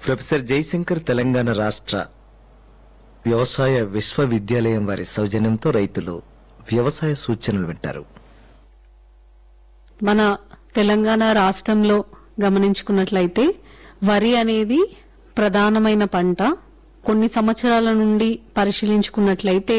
professor Jayashankar Telangana రాష్ట్ర వ్యవసాయ విశ్వవిద్యాలయం వారి సౌజన్యంతో రైతులు వ్యవసాయ సూచనలు వింటారు మన తెలంగాణ రాష్ట్రంలో గమనించుకున్నట్లయితే వరి అనేది ప్రధానమైన పంట కొన్ని సంవత్సరాల నుండి పరిశీలించుకున్నట్లయితే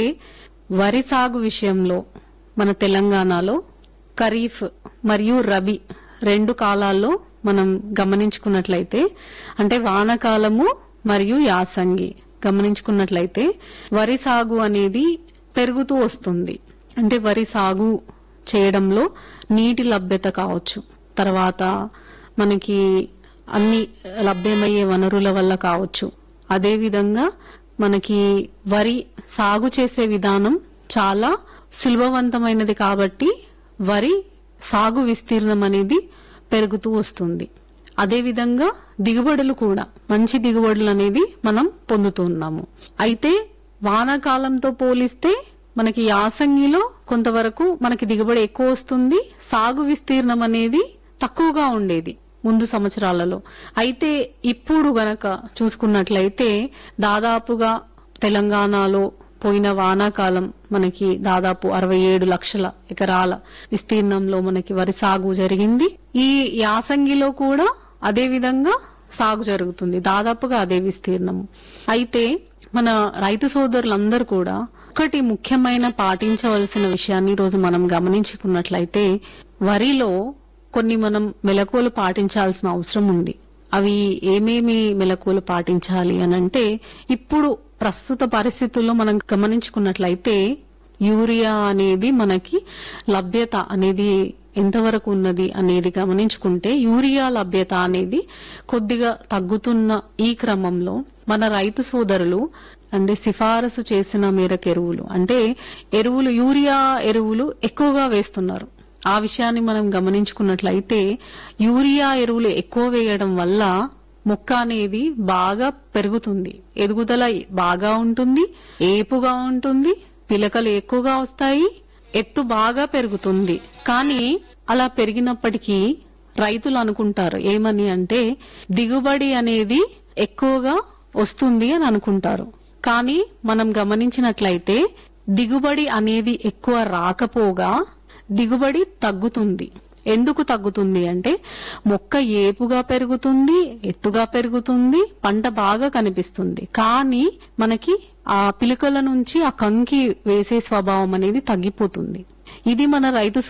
వరి సాగు విషయంలో మన తెలంగాణలో ఖరీఫ్ మరియు రబీ రెండు కాలాల్లో మనం గమనించుకున్నట్లయితే అంటే వానకాలము మరియు యాసంగి గమనించుకున్నట్లయితే వరి సాగు అనేది పెరుగుతూ వస్తుంది అంటే వరి సాగు చేయడంలో నీటి లభ్యత కావచ్చు తర్వాత మనకి అన్ని లభ్యమయ్యే వనరుల వల్ల కావచ్చు అదేవిధంగా మనకి వరి సాగు చేసే విధానం చాలా సులభవంతమైనది కాబట్టి వరి సాగు విస్తీర్ణం అనేది పెరుగుతూ వస్తుంది అదేవిధంగా దిగుబడులు కూడా మంచి దిగుబడులు అనేది మనం పొందుతున్నాము అయితే వానాకాలంతో పోలిస్తే మనకి యాసంగిలో కొంతవరకు మనకి దిగుబడి ఎక్కువ వస్తుంది సాగు విస్తీర్ణం అనేది తక్కువగా ఉండేది ముందు సంవత్సరాలలో అయితే ఇప్పుడు గనక చూసుకున్నట్లయితే దాదాపుగా తెలంగాణలో పోయిన వానాకాలం మనకి దాదాపు అరవై ఏడు లక్షల ఎకరాల విస్తీర్ణంలో మనకి వరి సాగు జరిగింది ఈ యాసంగిలో కూడా అదే విధంగా సాగు జరుగుతుంది దాదాపుగా అదే విస్తీర్ణము అయితే మన రైతు సోదరులందరూ కూడా ఒకటి ముఖ్యమైన పాటించవలసిన విషయాన్ని ఈ రోజు మనం గమనించుకున్నట్లయితే వరిలో కొన్ని మనం మెలకువలు పాటించాల్సిన అవసరం ఉంది అవి ఏమేమి మెలకువలు పాటించాలి అనంటే ఇప్పుడు ప్రస్తుత పరిస్థితుల్లో మనం గమనించుకున్నట్లయితే యూరియా అనేది మనకి లభ్యత అనేది ఎంతవరకు ఉన్నది అనేది గమనించుకుంటే యూరియా లభ్యత అనేది కొద్దిగా తగ్గుతున్న ఈ క్రమంలో మన రైతు సోదరులు అంటే సిఫారసు చేసిన మేరకు ఎరువులు అంటే ఎరువులు యూరియా ఎరువులు ఎక్కువగా వేస్తున్నారు ఆ విషయాన్ని మనం గమనించుకున్నట్లయితే యూరియా ఎరువులు ఎక్కువ వేయడం వల్ల మొక్క అనేది బాగా పెరుగుతుంది ఎదుగుదల బాగా ఉంటుంది ఏపుగా ఉంటుంది పిలకలు ఎక్కువగా వస్తాయి ఎత్తు బాగా పెరుగుతుంది కానీ అలా పెరిగినప్పటికీ రైతులు అనుకుంటారు ఏమని అంటే దిగుబడి అనేది ఎక్కువగా వస్తుంది అని అనుకుంటారు కానీ మనం గమనించినట్లయితే దిగుబడి అనేది ఎక్కువ రాకపోగా దిగుబడి తగ్గుతుంది ఎందుకు తగ్గుతుంది అంటే మొక్క ఏపుగా పెరుగుతుంది ఎత్తుగా పెరుగుతుంది పంట బాగా కనిపిస్తుంది కానీ మనకి ఆ పిలుకల నుంచి ఆ కంకి వేసే స్వభావం అనేది తగ్గిపోతుంది ఇది మన రైతు